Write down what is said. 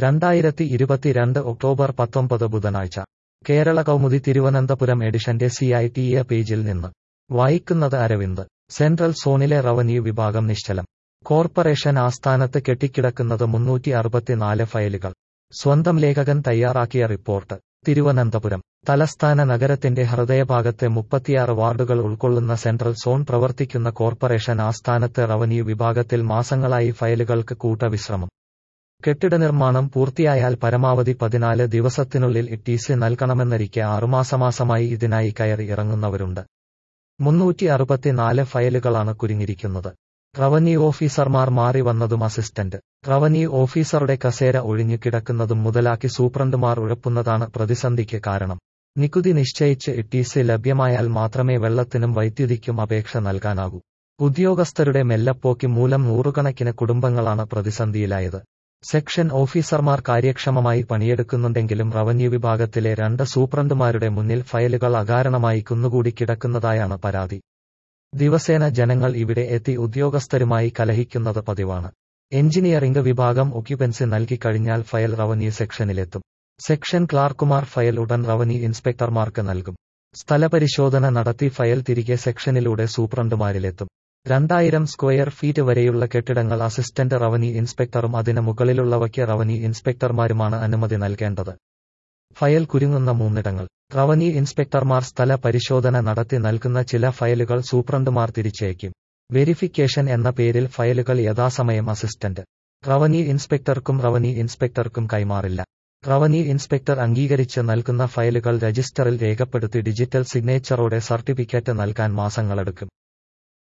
രണ്ടായിരത്തി ഇരുപത്തിരണ്ട് ഒക്ടോബർ പത്തൊമ്പത് ബുധനാഴ്ച കേരള കൗമുദി തിരുവനന്തപുരം എഡിഷന്റെ സി ഐ ടി എ പേജിൽ നിന്ന് വായിക്കുന്നത് അരവിന്ദ് സെൻട്രൽ സോണിലെ റവന്യൂ വിഭാഗം നിശ്ചലം കോർപ്പറേഷൻ ആസ്ഥാനത്ത് കെട്ടിക്കിടക്കുന്നത് മുന്നൂറ്റി അറുപത്തിനാല് ഫയലുകൾ സ്വന്തം ലേഖകൻ തയ്യാറാക്കിയ റിപ്പോർട്ട് തിരുവനന്തപുരം തലസ്ഥാന നഗരത്തിന്റെ ഹൃദയഭാഗത്തെ മുപ്പത്തിയാറ് വാർഡുകൾ ഉൾക്കൊള്ളുന്ന സെൻട്രൽ സോൺ പ്രവർത്തിക്കുന്ന കോർപ്പറേഷൻ ആസ്ഥാനത്ത് റവന്യൂ വിഭാഗത്തിൽ മാസങ്ങളായി ഫയലുകൾക്ക് കൂട്ടവിശ്രമം കെട്ടിട നിർമ്മാണം പൂർത്തിയായാൽ പരമാവധി പതിനാല് ദിവസത്തിനുള്ളിൽ ഇട്ടീസി നൽകണമെന്നരിക്കെ ആറുമാസമാസമായി ഇതിനായി കയറി ഇറങ്ങുന്നവരുണ്ട് മുന്നൂറ്റി അറുപത്തിനാല് ഫയലുകളാണ് കുരുങ്ങിയിരിക്കുന്നത് റവന്യൂ ഓഫീസർമാർ മാറി വന്നതും അസിസ്റ്റന്റ് റവന്യൂ ഓഫീസറുടെ കസേര ഒഴിഞ്ഞു കിടക്കുന്നതും മുതലാക്കി സൂപ്രണ്ടുമാർ ഉഴപ്പുന്നതാണ് പ്രതിസന്ധിക്ക് കാരണം നികുതി നിശ്ചയിച്ച് ഇട്ടീസി ലഭ്യമായാൽ മാത്രമേ വെള്ളത്തിനും വൈദ്യുതിക്കും അപേക്ഷ നൽകാനാകൂ ഉദ്യോഗസ്ഥരുടെ മെല്ലപ്പോക്ക് മൂലം നൂറുകണക്കിന് കുടുംബങ്ങളാണ് പ്രതിസന്ധിയിലായത് സെക്ഷൻ ഓഫീസർമാർ കാര്യക്ഷമമായി പണിയെടുക്കുന്നുണ്ടെങ്കിലും റവന്യൂ വിഭാഗത്തിലെ രണ്ട് സൂപ്രണ്ടുമാരുടെ മുന്നിൽ ഫയലുകൾ അകാരണമായി കുന്നുകൂടി കിടക്കുന്നതായാണ് പരാതി ദിവസേന ജനങ്ങൾ ഇവിടെ എത്തി ഉദ്യോഗസ്ഥരുമായി കലഹിക്കുന്നത് പതിവാണ് എഞ്ചിനീയറിംഗ് വിഭാഗം ഒക്യുപൻസി നൽകിക്കഴിഞ്ഞാൽ ഫയൽ റവന്യൂ സെക്ഷനിലെത്തും സെക്ഷൻ ക്ലാർക്കുമാർ ഫയൽ ഉടൻ റവന്യൂ ഇൻസ്പെക്ടർമാർക്ക് നൽകും സ്ഥലപരിശോധന നടത്തി ഫയൽ തിരികെ സെക്ഷനിലൂടെ സൂപ്രണ്ടുമാരിലെത്തും രണ്ടായിരം സ്ക്വയർ ഫീറ്റ് വരെയുള്ള കെട്ടിടങ്ങൾ അസിസ്റ്റന്റ് റവന്യൂ ഇൻസ്പെക്ടറും അതിന് മുകളിലുള്ളവയ്ക്ക് റവന്യൂ ഇൻസ്പെക്ടർമാരുമാണ് അനുമതി നൽകേണ്ടത് ഫയൽ കുരുങ്ങുന്ന മൂന്നിടങ്ങൾ റവന്യൂ ഇൻസ്പെക്ടർമാർ സ്ഥല പരിശോധന നടത്തി നൽകുന്ന ചില ഫയലുകൾ സൂപ്രണ്ടുമാർ തിരിച്ചയക്കും വെരിഫിക്കേഷൻ എന്ന പേരിൽ ഫയലുകൾ യഥാസമയം അസിസ്റ്റന്റ് റവന്യൂ ഇൻസ്പെക്ടർക്കും റവന്യൂ ഇൻസ്പെക്ടർക്കും കൈമാറില്ല റവന്യൂ ഇൻസ്പെക്ടർ അംഗീകരിച്ച് നൽകുന്ന ഫയലുകൾ രജിസ്റ്ററിൽ രേഖപ്പെടുത്തി ഡിജിറ്റൽ സിഗ്നേച്ചറോടെ സർട്ടിഫിക്കറ്റ് നൽകാൻ മാസങ്ങളെടുക്കും